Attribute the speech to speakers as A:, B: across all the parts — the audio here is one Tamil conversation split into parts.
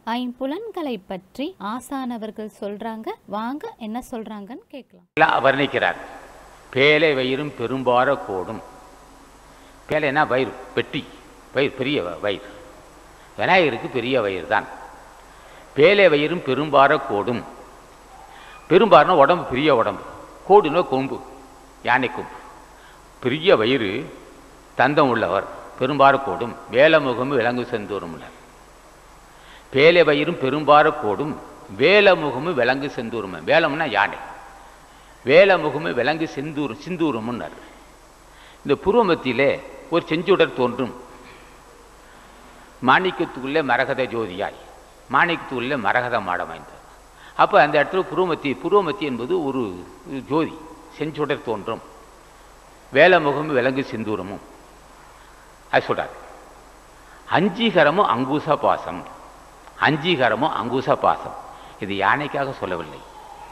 A: ஐம்புலன்களை பற்றி ஆசானவர்கள் சொல்றாங்க வாங்க என்ன சொல்றாங்கன்னு கேட்கலாம்
B: எல்லாம் வர்ணிக்கிறார் பேலை வயிறும் பெரும்பார கோடும் பேலைனா வயிறு பெட்டி வயிறு பெரிய வ- வயிறு விநாயகருக்கு பெரிய வயிறு தான் பேலை வயிறும் பெரும்பார கோடும் பெரும்பாரனா உடம்பு பெரிய உடம்பு கோடுனா கொம்பு யானை கொம்பு பெரிய வயிறு தந்தம் உள்ளவர் பெரும்பார கோடும் வேலமுகமும் விலங்கு செந்தூரும் உள்ளார் பேலை வயிறும் பெரும்பார கோடும் வேலமுகமும் விலங்கு செந்தூரும் வேலம்னா யானை வேலமுகமு விலங்கு செந்தூர் சிந்தூரமுன்னார் இந்த புருவமத்திலே ஒரு செஞ்சுடர் தோன்றும் மாணிக்கத்துக்குள்ளே மரகத ஜோதியாய் மாணிக்கத்துக்குள்ளே மரகத மாடமைந்தது அப்போ அந்த இடத்துல புருவமத்தி புருவமத்தி என்பது ஒரு ஜோதி செஞ்சுடர் தோன்றும் வேலமுகமும் விலங்கு சிந்தூரமும் அது சொல்றார் அஞ்சீகரமும் அங்குச பாசம் அஞ்சீகரமும் அங்குச பாசம் இது யானைக்காக சொல்லவில்லை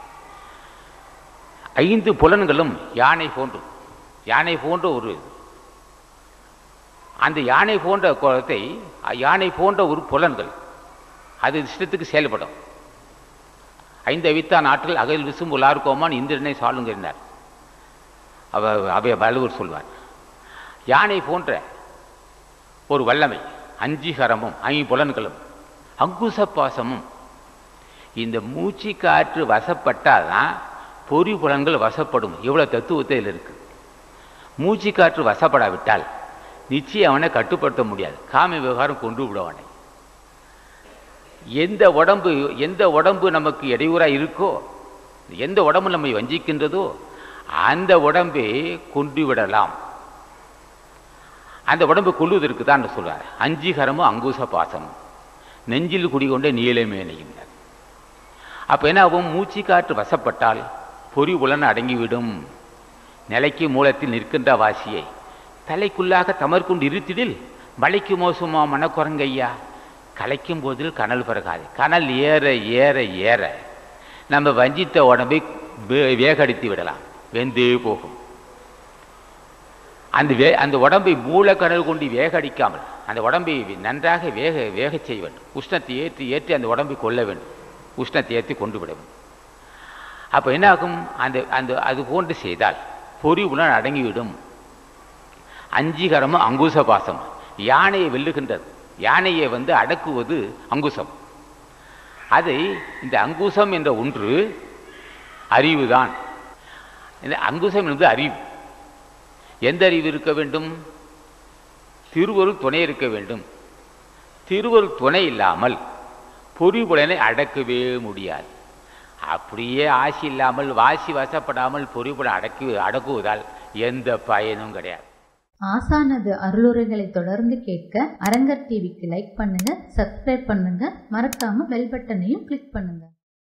B: ஐந்து புலன்களும் யானை போன்று யானை போன்ற ஒரு அந்த யானை போன்ற குளத்தை யானை போன்ற ஒரு புலன்கள் அது இஷ்டத்துக்கு செயல்படும் ஐந்து அவித்தான் நாட்கள் அகல் விசும் உலார்கோமான் இந்திரனை சாளுங்கிறார் அவ அவைய வள்ளுவர் சொல்வார் யானை போன்ற ஒரு வல்லமை அஞ்சிகரமும் ஐம்புலன்களும் அங்குச பாசமும் இந்த மூச்சு காற்று வசப்பட்டாதான் பொறி புலன்கள் வசப்படும் இவ்வளோ தத்துவத்தில் இருக்கு மூச்சு காற்று வசப்படாவிட்டால் நிச்சயம் அவனை கட்டுப்படுத்த முடியாது காம விவகாரம் கொண்டு விடுவானை எந்த உடம்பு எந்த உடம்பு நமக்கு இடையூறாக இருக்கோ எந்த உடம்பு நம்மை வஞ்சிக்கின்றதோ அந்த உடம்பை கொண்டு விடலாம் அந்த உடம்பை கொள்வதற்கு தான் சொல்றார் அஞ்சிகரமும் அங்குச பாசமும் நெஞ்சில் குடிகொண்ட நீலமேனையும் அப்போ என்ன ஆகும் மூச்சு காற்று வசப்பட்டால் பொறி உலன் அடங்கிவிடும் நிலைக்கு மூலத்தில் நிற்கின்ற வாசியை தலைக்குள்ளாக தமர்கொண்டு இருத்திடில் மலைக்கு மோசமா மனக்குரங்கையா கலைக்கும் போதில் கனல் பிறகாது கனல் ஏற ஏற ஏற நம்ம வஞ்சித்த உடம்பை வே- வேகடித்து விடலாம் வெந்தே போகும் அந்த வே அந்த உடம்பை மூலக்கடல் கொண்டு வேகடிக்காமல் அந்த உடம்பை நன்றாக வேக வேகச் செய்ய வேண்டும் உஷ்ணத்தை ஏற்றி ஏற்றி அந்த உடம்பை கொள்ள வேண்டும் உஷ்ணத்தை ஏற்றி கொண்டு விட வேண்டும் அப்போ என்ன ஆகும் அந்த அந்த அது போன்று செய்தால் பொறி உணர் அடங்கிவிடும் அஞ்சீகரமும் அங்குச பாசம் யானையை வெல்லுகின்றது யானையை வந்து அடக்குவது அங்குசம் அதை இந்த அங்குசம் என்ற ஒன்று அறிவுதான் இந்த அங்குசம் என்பது அறிவு எந்த அறிவு இருக்க வேண்டும் திருவருள் துணை இருக்க வேண்டும் திருவருள் துணை இல்லாமல் பொறிபுலனை அடக்கவே முடியாது அப்படியே ஆசி இல்லாமல் வாசி வசப்படாமல் பொறிபுலன் அடக்கி அடக்குவதால் எந்த பயனும் கிடையாது
C: ஆசானது அருளுரைகளை தொடர்ந்து கேட்க அரங்கர் டிவிக்கு லைக் பண்ணுங்க சப்ஸ்கிரைப் பண்ணுங்க மறக்காம பெல் பட்டனையும் கிளிக் பண்ணுங்க